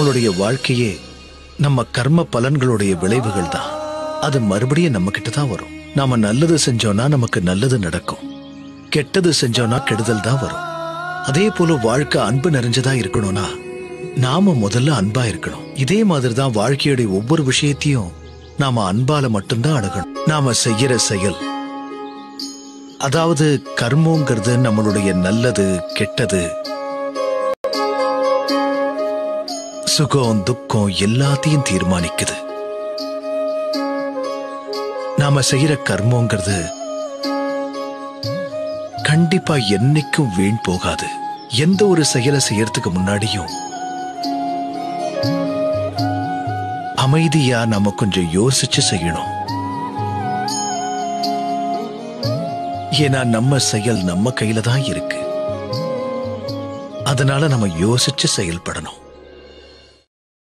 நம்மளுடைய வாழ்க்கையே நம்ம கர்ம பலன்களுடைய விளைவுகள் தான் அது மறுபடியும் நம்ம கிட்ட தான் வரும் நாம நல்லது செஞ்சோம்னா நமக்கு நல்லது நடக்கும் கெட்டது செஞ்சோம்னா கெடுதல் தான் வரும் அதே போல வாழ்க்கை அன்பு நிறைஞ்சதா இருக்கணும்னா நாம முதல்ல அன்பா இருக்கணும் இதே மாதிரி தான் வாழ்க்கையுடைய ஒவ்வொரு விஷயத்தையும் நாம அன்பால மட்டும்தான் அணுகணும் நாம செய்யற செயல் அதாவது கர்மங்கிறது நம்மளுடைய நல்லது கெட்டது சுகம் துக்கம் எல்லாத்தையும் தீர்மானிக்குது நாம செய்யற கர்மங்கிறது கண்டிப்பா என்னைக்கும் வீண் போகாது எந்த ஒரு செயலை செய்யறதுக்கு முன்னாடியும் அமைதியா நம்ம கொஞ்சம் யோசிச்சு செய்யணும் ஏன்னா நம்ம செயல் நம்ம கையில தான் இருக்கு அதனால நம்ம யோசிச்சு செயல்படணும்